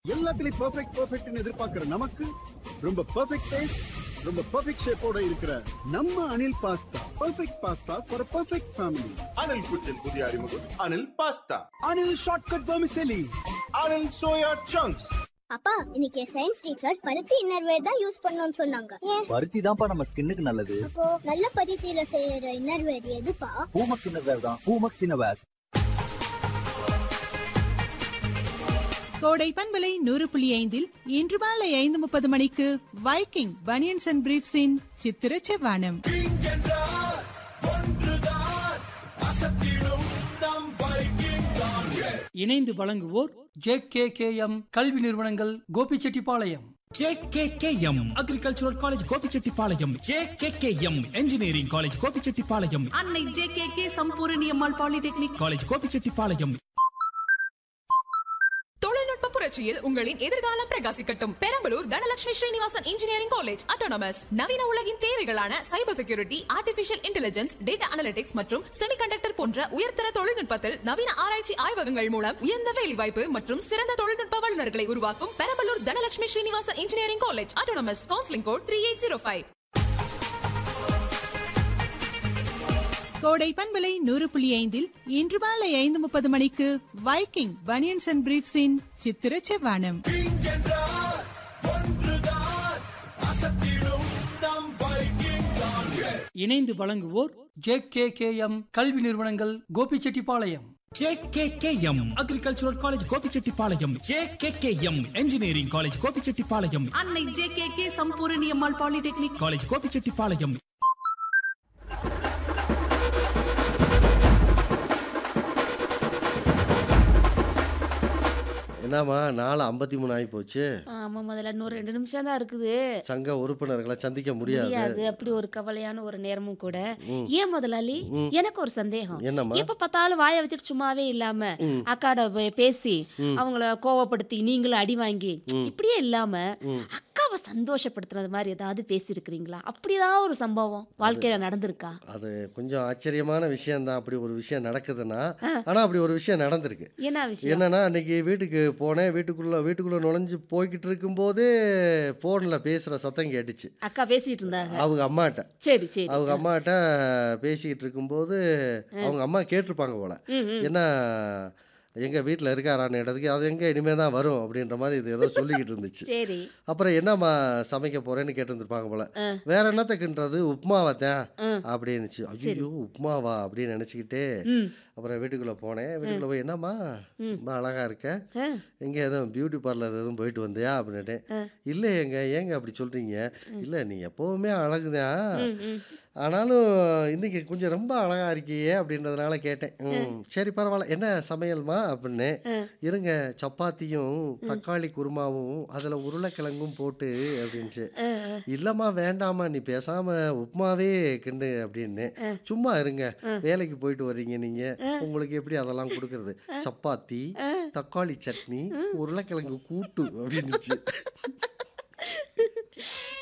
எல்லாத்துலயும் பெர்ஃபெக்ட் பெர்ஃபெக்ட்னு எதிர்பார்க்கிற நமக்கு ரொம்ப பெர்ஃபெக்ட் டேஸ்ட் ரொம்ப பெர்ஃபெக்ட் ஷேப்போட இருக்கிற நம்ம Anil pasta perfect pasta for perfect family Anil kitchen புதிய அறிமுகம் Anil pasta Anil shortcut vermicelli Anil soya chunks அப்பா இன்னைக்கு சயின்ஸ் டீச்சர் பருத்தி இன்னர்வேர் தான் யூஸ் பண்ணணும்னு சொன்னாங்க ஏன் பருத்தி தான்ப்பா நம்ம ஸ்கின்னுக்கு நல்லது அப்போ நல்ல பருத்தியில செய்யற இன்னர்வேர் எதுப்பா பூமக்ஸ் இன்னவேர் தான் பூமக்ஸ் இன்னவேர்ஸ் கோடை பண்பலை நூறு புள்ளி ஐந்தில் இன்று மாலை ஐந்து முப்பது மணிக்கு வைக்கிங் பனியன்ஸ் அண்ட் பிரீப்ஸின் சித்திர செவ்வானம் இணைந்து வழங்குவோர் ஜே கே கே எம் கல்வி நிறுவனங்கள் Gobichettipalayam JKKM agricultural college Gobichettipalayam JKKM engineering college Gobichettipalayam Annai J K K Sampoorani Ammal polytechnic college Gobichettipalayam தொழில்நுட்ப புரட்சியில் உங்களின் எதிர்காலம் பிரகாசிக்கட்டும் Perambalur Dhanalakshmi Srinivasan engineering college autonomous நவீன உலகின் தேவைகளான cyber security artificial intelligence data analytics மற்றும் செமிகண்டக்டர் போன்ற உயர்தர தொழில்நுட்பத்தில் நவீன ஆராய்ச்சி ஆய்வகங்கள் மூலம் உயர்ந்த வேலைவாய்ப்பு மற்றும் சிறந்த தொழில்நுட்ப வல்லுநர்களை உருவாக்கும் Perambalur Dhanalakshmi Srinivasan engineering college autonomous counselling code three eight zero five கோடை பண்பலை நூறு புள்ளி ஐந்தில் இன்று மாலை ஐந்து முப்பது மணிக்கு வைக்கிங் பனியன்ஸ் அண்ட் பிரீப்ஸின் சித்திர செவ்வானம் இணைந்து வழங்குவோர் ஜே கே கே எம் கல்வி நிறுவனங்கள் Gobichettipalayam JKKM agricultural college Gobichettipalayam JKKM engineering college Gobichettipalayam Annai J K K Sampoorani Ammal polytechnic college Gobichettipalayam என்னம்மா நாலு ஐம்பத்தி மூணு ஆகி போச்சு ஆமா முதல்ல இன்னும் ரெண்டு நிமிஷம் தான் இருக்குது சங்க உறுப்பினர்களை சந்திக்க முடியாது முடியாது அப்படி ஒரு கவலையான ஒரு நேரமும் கூட ஏன் முதலாளி ம். எனக்கு ஒரு சந்தேகம் என்னம்மா எப்ப பார்த்தாலும் வாயை வச்சுட்டு சும்மாவே இல்லாம ம். அக்காட போய் பேசி ம். அவங்கள கோவப்படுத்தி நீங்களும் அடி வாங்கி ம். இப்படியே இல்லாம ம். அக்காவை சந்தோஷப்படுத்துறது மாதிரி ஏதாவது பேசியிருக்கிறீங்களா அப்படிதான் ஒரு சம்பவம் வாழ்க்கையில நடந்திருக்கா அது கொஞ்சம் ஆச்சரியமான விஷயம்தான் அப்படி ஒரு விஷயம் நடக்குதுன்னா ஆ. ஆனா அப்படி ஒரு விஷயம் நடந்திருக்கு என்ன விஷயம் என்னன்னா அன்னைக்கு வீட்டுக்கு போனேன் வீட்டுக்குள்ள வீட்டுக்குள்ள நுழைஞ்சு போய்கிட்டு இருக்கும்போது போன்ல பேசுற சத்தம் கேட்டுச்சு அக்கா பேசிட்டு இருந்தாங்க அவங்க அம்மாட்ட சரி சரி அவங்க அம்மாட்ட பேசிக்கிட்டு இருக்கும்போது அவங்க அம்மா கேட்டிருப்பாங்க போல ம், ம். என்ன எங்க வீட்டில் இருக்காரான்னு இடத்துக்கு அது எங்க இனிமே தான் வரும் அப்படின்ற மாதிரி இது ஏதோ சொல்லிக்கிட்டு இருந்துச்சு சரி அப்புறம் என்னம்மா சமைக்க போறேன்னு கேட்டிருந்துருப்பாங்க போல ஆ. வேற என்னத்துக்குன்றது உப்புமாவை தான் ம். அப்படின்னுச்சு ஐயோ உப்புமாவா அப்படின்னு நினச்சிக்கிட்டு ம் அப்புறம் வீட்டுக்குள்ளே போனேன் வீட்டுக்குள்ளே போய் என்னம்மா ம். ரொம்ப அழகா இருக்க ஆ, எங்கே எதுவும் பியூட்டி பார்லர் எதுவும் போயிட்டு வந்தியா அப்படின்ட்டு ஆ. இல்லை எங்க ஏங்க அப்படி சொல்கிறீங்க இல்லை நீ எப்போவுமே அழகுதான் ம், ம். ஆனாலும் இன்னைக்கு கொஞ்சம் ரொம்ப அழகா இருக்கியே அப்படின்றதுனால கேட்டேன் ம், சரி பரவாயில்ல என்ன சமையல்மா அப்படின்னு ஆ. இருங்க சப்பாத்தியும் தக்காளி குருமாவும் அதில் உருளைக்கிழங்கும் போட்டு அப்படின்ச்சு ஆ, ஆ. இல்லைம்மா வேண்டாம்மா நீ பேசாம உப்புமாவே கிண்டு அப்படின்னு சும்மா இருங்க வேலைக்கு போயிட்டு வர்றீங்க நீங்க உங்களுக்கு எப்படி அதெல்லாம் கொடுக்கறது சப்பாத்தி தக்காளி சட்னி உருளைக்கிழங்கு கூட்டு அப்படின்னுச்சு